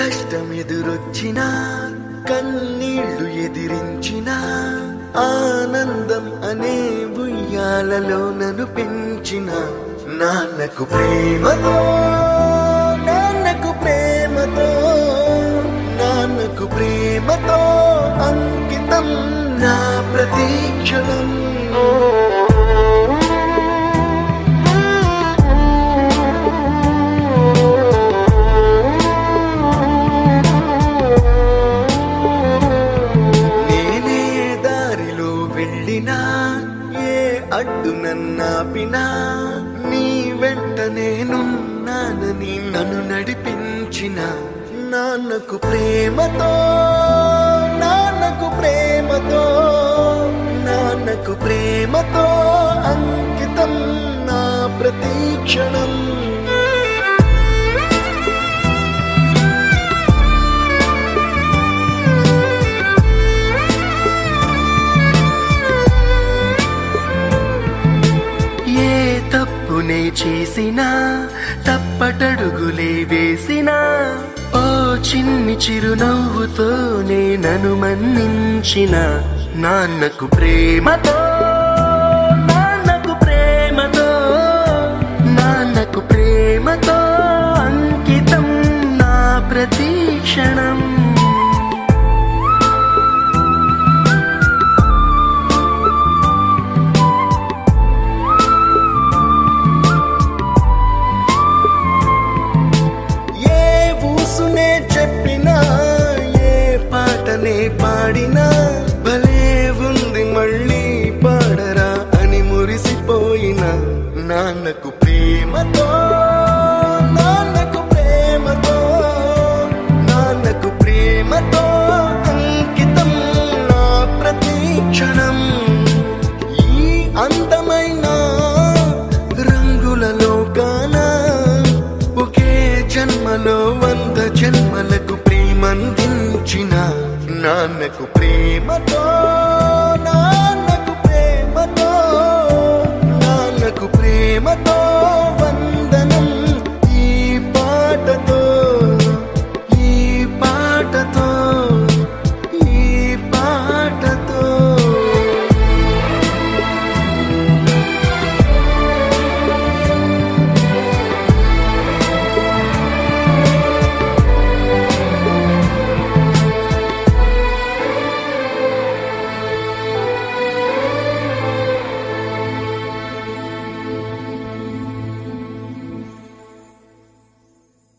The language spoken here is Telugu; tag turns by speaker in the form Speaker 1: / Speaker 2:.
Speaker 1: కష్టం ఎదురొచ్చినా కన్నీళ్లు ఎదిరించినా ఆనందం అనే ఉయ్యాలలో నన్ను పెంచిన నాన్నకు ప్రేమతో నాన్నకు ప్రేమతో నాన్నకు ప్రేమతో అంకితం నా ప్రతీక్షణం నేనే దారిలో వెళ్ళినా ఏ అడ్డు నన్నాపినా నీ వెంట నేనున్నానని నన్ను నడిపించిన నాన్నకు ప్రేమతో నాన్నకు ప్రేమతో నాన్నకు ప్రేమతో అంకితం నా ప్రతీక్షణం ఏ తప్పునే చేసినా తప్పటడుగులే వేసినా ఓ చిన్ని చిరునవ్వుతోనే నన్ను మన్నించిన నాన్నకు ప్రేమతో నాన్నకు ప్రేమతో నాన్నకు ప్రేమతో అంకితం నా ప్రతీక్షణం ఏ ఊసునే చెప్పినా ఏ పాటనే పాడినా భలే ఉంది మళ్ళీ పాడరా అని మురిసిపోయిన నాన్నకు ప్రేమతో నాన్నకు ప్రేమతో నాన్నకు ప్రేమతో అంకితం నా ప్రతీక్షణం ఈ అందమైన రంగుల లోకాన ఒకే జన్మలో వంద జన్మలకు ప్రేమందించిన నాన్నకు ప్రేమతో